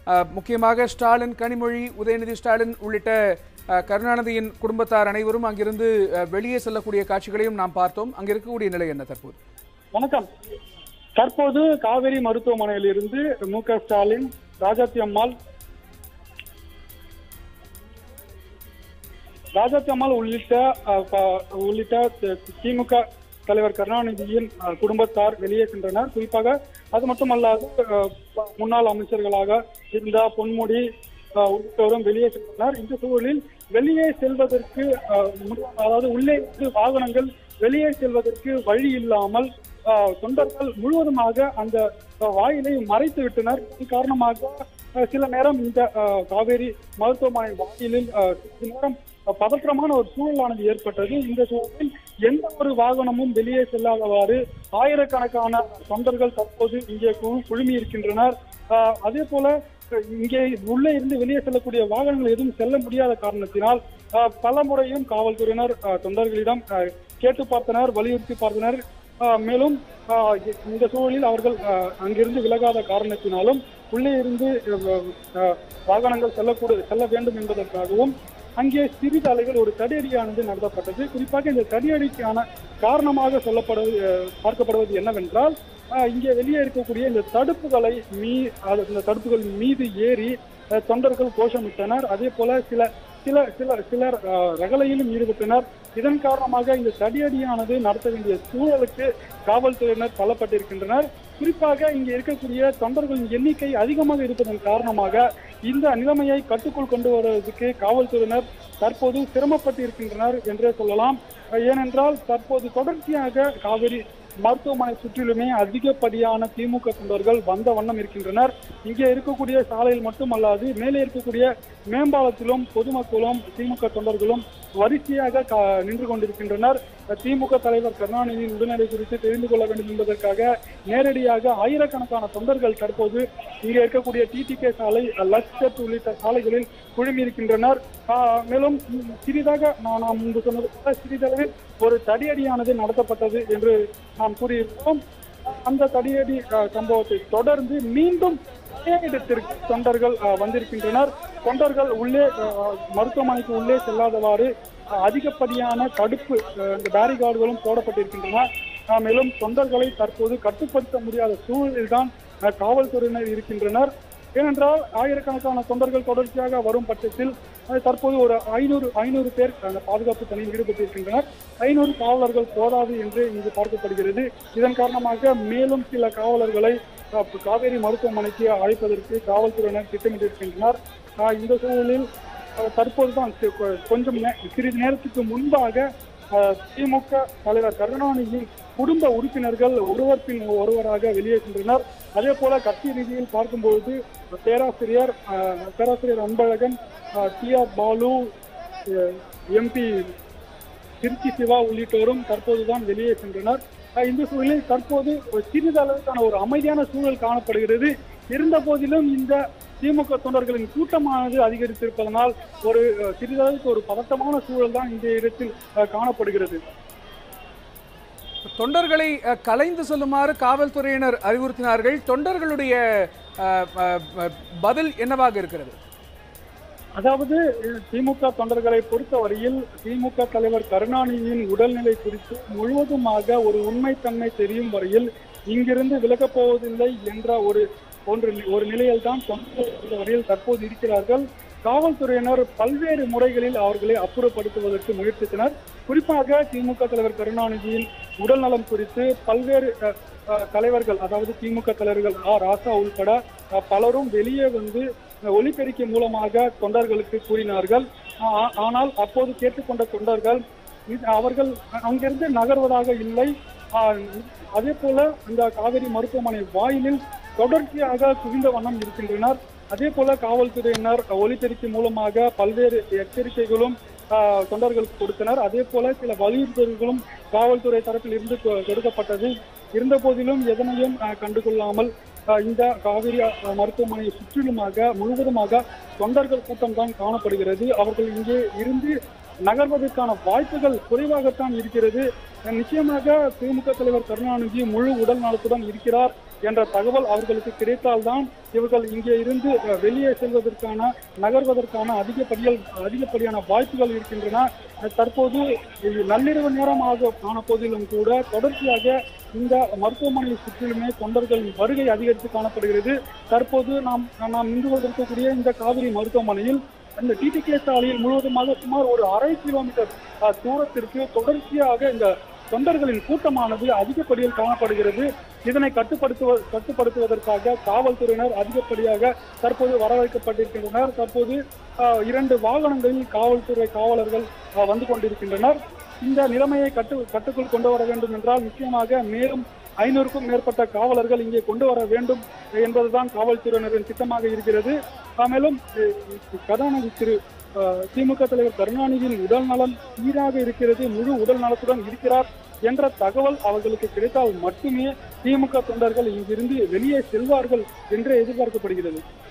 அஹ், முக்கியமாக ஸ்டாலின் கனிமொழி உதயநிதி ஸ்டாலின் உள்ளிட்ட அஹ், கருணாநிதியின் குடும்பத்தார் அனைவரும் அங்கிருந்து அஹ், வெளியே செல்லக்கூடிய காட்சிகளையும் நாம் பார்த்தோம் அங்க இருக்கக்கூடிய நிலை என்ன தற்போது வணக்கம் தற்போது காவேரி மருத்துவமனையில் இருந்து மு க ஸ்டாலின் ராஜாத்தி அம்மாள் ராஜாத்தி அம்மாள் உள்ளிட்ட அஹ், ப- உள்ளிட்ட தி- திமுக தலைவர் கருணாநிதியின் அஹ், குடும்பத்தார் வெளியே சென்றனர் குறிப்பாக அது மட்டுமல்லாது அஹ், ப- முன்னாள் அமைச்சர்களாக இருந்த பொன்முடி அஹ், உள்ளிட்டோரும் வெளியே சென்றனர் இந்த சூழலில் வெளியே செல்வதற்கு அஹ், மு- அதாவது உள்ளே இருந்து வாகனங்கள் வெளியே செல்வதற்கு வழி இல்லாமல் அஹ், தொண்டர்கள் முழுவதுமாக அந்த அஹ், வாயிலை மறைத்து விட்டனர் இதன் காரணமாக அஹ், சில நேரம் இந்த அஹ், காவேரி மருத்துவமனை வாயிலில் அஹ், சிறிது நேரம் பதற்றமான ஒரு சூழலானது ஏற்பட்டது இந்த சூழலில் எந்த ஒரு வாகனமும் வெளியே செல்லாதவாறு ஆயிரக்கணக்கான தொண்டர்கள் தற்போது இங்கே கு- குழுமி இருக்கின்றனர் ஆஹ் அதே போல அஹ், இங்கே உள்ளே இருந்து வெளியே செல்லக்கூடிய வாகனங்கள் எதுவும் செல்ல முடியாத காரணத்தினால் ஆஹ், பல முறையும் காவல்துறையினர் ஆஹ், தொண்டர்களிடம் ஆஹ், கேட்டு பார்த்தனர் வலியுறுத்தி பார்த்தனர் ஆஹ், மேலும் ஆஹ், இந்த சூழலில் அவர்கள் ஆஹ், அங்கிருந்து விலகாத காரணத்தினாலும் உள்ளே இருந்து அஹ், ஆஹ், வாகனங்கள் செல்லக்கூட செல்ல வேண்டும் என்பதற்காகவும் அங்கே சிறிது அலைகள் ஒரு தடியடியானது நடத்தப்பட்டது குறிப்பாக இந்த தடியடிக்கான காரணமாக சொல்லப்படுவது அஹ், பார்க்கப்படுவது என்னவென்றால் அஹ், இங்கே வெளியே இருக்கக்கூடிய இந்த தடுப்புகளை மீ அது- இந்த தடுப்புகள் மீது ஏறி அஹ், தொண்டர்கள் கோஷமிட்டனர் அதே போல சில சில சில சிலர் அஹ், ரகளையிலும் ஈடுபட்டனர் இதன் காரணமாக இந்த தடியடியானது நடத்த வேண்டிய சூழலுக்கு காவல்துறையினர் தள்ளப்பட்டிருக்கின்றனர் குறிப்பாக இங்கே இருக்கக்கூடிய தொண்டர்களின் எண்ணிக்கை அதிகமாக இருப்பதன் காரணமாக இந்த நிலைமையை கட்டுக்குள் கொண்டு வருவதற்கு காவல்துறையினர் தற்போது சிரமப்பட்டு இருக்கின்றனர் என்றே சொல்லலாம் ஏனென்றால் தற்போது தொடர்ச்சியாக காவிரி மருத்துவமனை சுற்றிலுமே அதிகப்படியான திமுக தொண்டர்கள் வந்த வண்ணம் இருக்கின்றனர் இங்கே இருக்கக்கூடிய சாலையில் மட்டுமல்லாது மேலே இருக்கக்கூடிய மேம்பாலத்திலும் பொதுமக்களும் திமுக தொண்டர்களும் வரிசையாக கா- நின்று கொண்டிருக்கின்றனர் திமுக தலைவர் கருணாநிதியின் உடல்நிலை குறித்து தெரிந்து கொள்ள வேண்டும் என்பதற்காக நேரடியாக ஆயிரக்கணக்கான தொண்டர்கள் தற்போது இங்கே இருக்கக்கூடிய டிடிகே சாலை லட்சத் உள்ளிட்ட சாலைகளில் குழுமி இருக்கின்றனர் ஆஹ் மேலும் ம், சிறிதாக நான் நாம் முன்பு சொன்னது போல சிறிதளவில் ஒரு தடியடியானது நடத்தப்பட்டது என்று நாம் கூறியிருக்கிறோம் அந்த தடியடி அஹ், சம்பவத்தை தொடர்ந்து மீண்டும் அதே இடத்திற்கு தொண்டர்கள் அஹ், வந்திருக்கின்றனர் தொண்டர்கள் உள்ளே அஹ், மருத்துவமனைக்கு உள்ளே செல்லாதவாறு அஹ், அதிகப்படியான தடுப்பு அஹ், இந்த பேரிகார்டுகளும் போடப்பட்டிருக்கின்றன அஹ், மேலும் தொண்டர்களை தற்போது கட்டுப்படுத்த முடியாத சூழலில்தான் அஹ், காவல்துறையினர் இருக்கின்றனர் ஏனென்றால் ஆயிரக்கணக்கான தொண்டர்கள் தொடர்ச்சியாக வரும் பட்சத்தில் அஹ், தற்போது ஒரு ஐநூறு ஐநூறு பேர் அந்த பாதுகாப்பு பணியில் ஈடுபட்டிருக்கின்றனர் ஐநூறு காவலர்கள் போதாது என்று இங்கு பார்க்கப்படுகிறது இதன் காரணமாக மேலும் சில காவலர்களை அஹ், காவேரி மருத்துவமனைக்கு அழைப்பதற்கு காவல்துறையினர் திட்டமிட்டிருக்கின்றனர் அஹ், இந்த சூழலில் அஹ், தற்போதுதான் சி- கொ- கொஞ்சம் நே- சிறிது நேரத்துக்கு முன்பாக அஹ், திமுக தலைவர் கருணாநிதி குடும்ப உறுப்பினர்கள் ஒருவர் பின் ஒருவராக வெளியே சென்றனர் அதே போல கட்சி ரீதியில் பார்க்கும்பொழுது பேராசிரியர் அஹ், பேராசிரியர் Anbazhagan T R Baalu MP Tiruchi Siva உள்ளிட்டோரும் தற்போதுதான் வெளியே சென்றனர் அஹ் இந்த சூழலில் தற்போது ஒரு சிறிதளவுக்கான ஒரு அமைதியான சூழல் காணப்படுகிறது இருந்த போதிலும் இந்த திமுக தொண்டர்களின் கூட்டமானது அதிகரித்திருப்பதனால் ஒரு அஹ், சிறிதளவுக்கு ஒரு பதட்டமான சூழல் தான் இந்த இடத்தில் அஹ், காணப்படுகிறது தொண்டர்களை அஹ், கலைந்து செல்லுமாறு காவல்துறையினர் அறிவுறுத்தினார்கள் தொண்டர்களுடைய அஹ், அஹ், அஹ், பதில் என்னவாக இருக்கிறது அதாவது அஹ், திமுக தொண்டர்களை பொறுத்தவரையில் திமுக தலைவர் கருணாநிதியின் உடல்நிலை குறித்து முழுவதுமாக ஒரு உண்மைத்தன்மை தெரியும் வரையில் இங்கிருந்து விலகப் போவதில்லை என்ற ஒரு ஒன்று ஒரு நிலையில் தான் தொண்டர்கள் பொறுத்தவரையில் தற்போது இருக்கிறார்கள் காவல்துறையினர் பல்வேறு முறைகளில் அவர்களை அப்புறப்படுத்துவதற்கு முயற்சித்தனர் குறிப்பாக திமுக தலைவர் கருணாநிதியின் உடல்நலம் குறித்து பல்வேறு அஹ், அஹ், தலைவர்கள் அதாவது திமுக தலைவர்கள் ஆ ராசா உள்பட அஹ், பலரும் வெளியே வந்து அஹ், ஒலிபெருக்கி மூலமாக தொண்டர்களுக்கு கூறினார்கள் ஆ- ஆனால் அப்போது கேட்டுக்கொண்ட தொண்டர்கள் இது- அவர்கள் அங்கிருந்து நகர்வதாக இல்லை ஆஹ், அதே போல இந்த காவிரி மருத்துவமனை வாயிலில் தொடர்ச்சியாக குவிந்த வண்ணம் இருக்கின்றனர் அதே போல காவல்துறையினர் ஒலிபெருக்கி மூலமாக பல்வேறு எச்சரிக்கைகளும் ஆஹ், தொண்டர்களுக்கு கொடுத்தனர் அதே போல சில வலியுறுத்தல்களும் காவல்துறை தரப்பில் இருந்து கொ- கொடுக்கப்பட்டது இருந்த போதிலும் எதனையும் ஆஹ், கண்டுகொள்ளாமல் ஆஹ், இந்த காவிரி ஆஹ், மருத்துவமனையை சுற்றிலுமாக முழுவதுமாக தொண்டர்கள் கூட்டம் தான் காணப்படுகிறது அவர்கள் இங்கே இருந்து நகர்வதற்கான வாய்ப்புகள் குறைவாகத்தான் இருக்கிறது நிச்சயமாக திமுக தலைவர் கருணாநிதி முழு உடல் நலத்துடன் இருக்கிறார் என்ற தகவல் அவர்களுக்கு கிடைத்தால்தான் இவர்கள் இங்கே இருந்து அஹ், வெளியே செல்வதற்கான நகர்வதற்கான அதிகப்படியல் அதிகப்படியான வாய்ப்புகள் இருக்கின்றன அஹ், தற்போது இது நள்ளிரவு நேரமாக ஆன போதிலும் கூட தொடர்ச்சியாக இந்த மருத்துவமனையை சுற்றிலுமே தொண்டர்களின் வருகை அதிகரித்து காணப்படுகிறது தற்போது நாம் நாம் நின்று கொண்டிருக்கக்கூடிய இந்த காவிரி மருத்துவமனையில் இந்த டிடிகே சாலையில் முழுவதுமாக சுமார் ஒரு அரை கிலோமீட்டர் அஹ், தூரத்திற்கு தொடர்ச்சியாக இந்த தொண்டர்களின் கூட்டமானது அதிகப்படியில் காணப்படுகிறது இதனை கட்டுப்படுத்துவ கட்டுப்படுத்துவதற்காக காவல்துறையினர் அதிகப்படியாக தற்போது வரவேற்கப்பட்டிருக்கின்றனர் தற்போது அஹ், இரண்டு வாகனங்களில் காவல்துறை காவலர்கள் அஹ், வந்து கொண்டிருக்கின்றனர் இந்த நிலைமையை கட்டு கட்டுக்குள் கொண்டு வர வேண்டும் என்றால் நிச்சயமாக மேலும் ஐநூறுக்கும் மேற்பட்ட காவலர்கள் இங்கே கொண்டு வர வேண்டும் என்பதுதான் காவல்துறையினரின் திட்டமாக இருக்கிறது அஹ், மேலும் அஹ், கருணாநிதி திரு அஹ், திமுக தலைவர் கருணாநிதியின் உடல் நலம் சீராக இருக்கிறது முழு உடல் நலத்துடன் இருக்கிறார் என்ற தகவல் அவர்களுக்கு கிடைத்தால் மட்டுமே திமுக தொண்டர்கள் இங்கிருந்து வெளியே செல்வார்கள் என்று எதிர்பார்க்கப்படுகிறது